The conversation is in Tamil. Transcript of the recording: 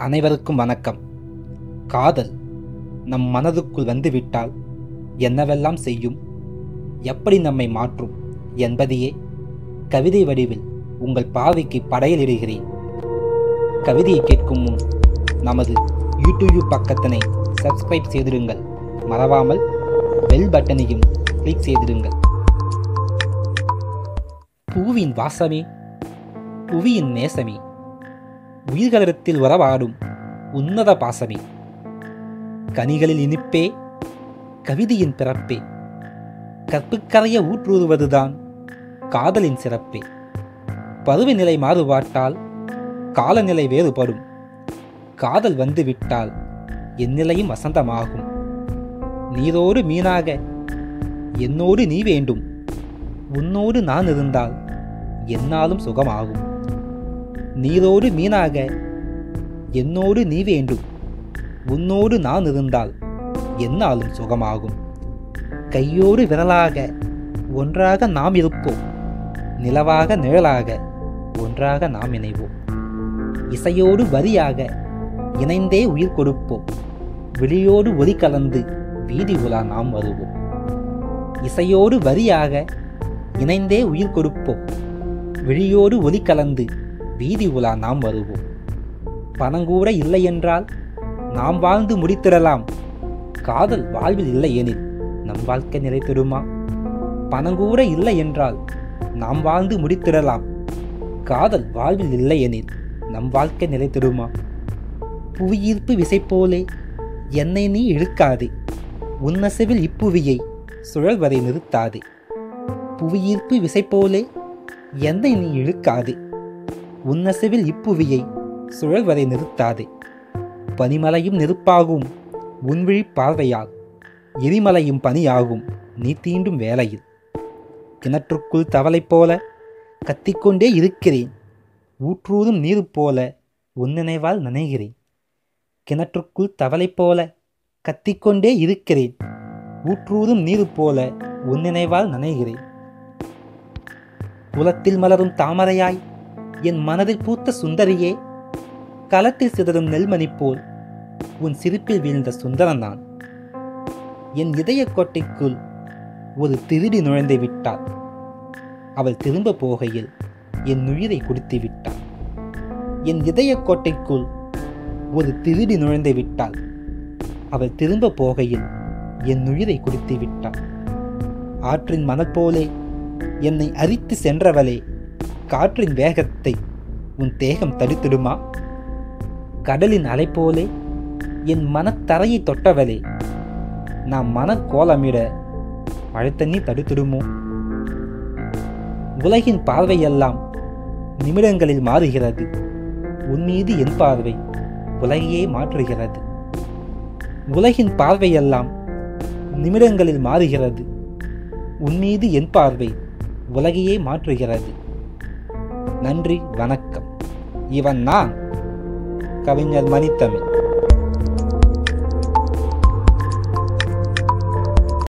அனைவருக்கும் வணக்கம் காதல் நம் மனதுக்குள் வந்துவிட்டால் என்னவெல்லாம் செய்யும் எப்படி நம்மை மாற்றும் என்பதையே கவிதை வடிவில் உங்கள் பார்வைக்கு படையலிடுகிறேன் கவிதையை கேட்கும் முன் நமது யூடியூப் பக்கத்தினை சப்ஸ்கிரைப் செய்திடுங்கள் மறவாமல் பெல் பட்டனையும் கிளிக் செய்திடுங்கள் பூவின் வாசமே புவியின் நேசமே உயிர்களிடத்தில் உறவாடும் உன்னத பாசமே கனிகளில் இனிப்பே கவிதையின் பிறப்பே கற்புக்கரைய ஊற்றுவதுதான் காதலின் சிறப்பே பருவநிலை மாறுபாட்டால் காலநிலை வேறுபடும் காதல் வந்துவிட்டால் என் நிலையும் வசந்தமாகும் நீரோடு மீனாக என்னோடு நீ வேண்டும் உன்னோடு நான் இருந்தால் என்னாலும் சுகமாகும் நீரோடு மீனாக என்னோடு நீ வேண்டும் உன்னோடு நான் இருந்தால் என்னாலும் சுகமாகும் கையோடு விரலாக ஒன்றாக நாம் இருப்போம் நிலவாக நிழலாக ஒன்றாக நாம் இணைவோம் இசையோடு வரியாக இணைந்தே உயிர் கொடுப்போம் விழியோடு ஒலி கலந்து வீதி உலா நாம் வருவோம் இசையோடு வரியாக இணைந்தே உயிர் கொடுப்போம் விழியோடு ஒலி கலந்து வீதி உலா நாம் வருவோம் பணங்கூட இல்லை என்றால் நாம் வாழ்ந்து முடித்திடலாம் காதல் வாழ்வில் இல்லை எனில் நம் வாழ்க்கை நிலைத்திடுமா பணங்கூட இல்லை என்றால் நாம் வாழ்ந்து முடித்திடலாம் காதல் வாழ்வில் இல்லை எனில் நம் வாழ்க்கை நிலைத்திடுமா புவியீர்ப்பு விசை போலே என்னை நீ இழுக்காதே உன்னசவில் இப்புவியை சுழல்வதை நிறுத்தாதே புவியீர்ப்பு விசை போலே என்னை நீ இழுக்காதே உன்னசவில் இப்புவியை சுழல்வதை நிறுத்தாதே பனிமலையும் நெருப்பாகும் உன்விழி பார்வையால் எரிமலையும் பனியாகும் நீ தீண்டும் வேளையில் கிணற்றுக்குள் தவளை போல கத்திக்கொண்டே இருக்கிறேன் ஊற்றூதும் நீர் போல உன் நினைவால் நனைகிறேன் கிணற்றுக்குள் தவளை போல கத்திக்கொண்டே இருக்கிறேன் ஊற்றூதும் நீர் போல உன் நினைவால் நனைகிறேன் குலத்தில் மலரும் தாமரையாய் என் மனதில் பூத்த சுந்தரியே களத்தில் சிதறும் நெல்மணி போல் உன் சிரிப்பில் வீழ்ந்த சுந்தரன் நான் என் இதய கோட்டைக்குள் ஒரு திருடி நுழைந்து விட்டாள் அவள் திரும்ப போகையில் என் உயிரை குடித்து விட்டாள் என் இதய கோட்டைக்குள் ஒரு திருடி நுழைந்து விட்டாள் அவள் திரும்ப போகையில் என் உயிரை குடித்து விட்டாள் ஆற்றின் மணல் போலே என்னை அரித்து சென்றவளே காற்றின் வேகத்தை உன் தேகம் தடுத்திடுமா கடலின் அலை போலே என் மனத்தரையை தொட்டவளே நான் மனக்கோலமிட மழை தண்ணி தடுத்திடுமோ உலகின் பார்வையெல்லாம் நிமிடங்களில் மாறுகிறது உன் மீது என் பார்வை உலகையே மாற்றுகிறது உலகின் பார்வையெல்லாம் நிமிடங்களில் மாறுகிறது உன் மீது என் பார்வை உலகையே மாற்றுகிறது நன்றி வணக்கம் இவன் நான் கவிஞர் மணித்தமிழ்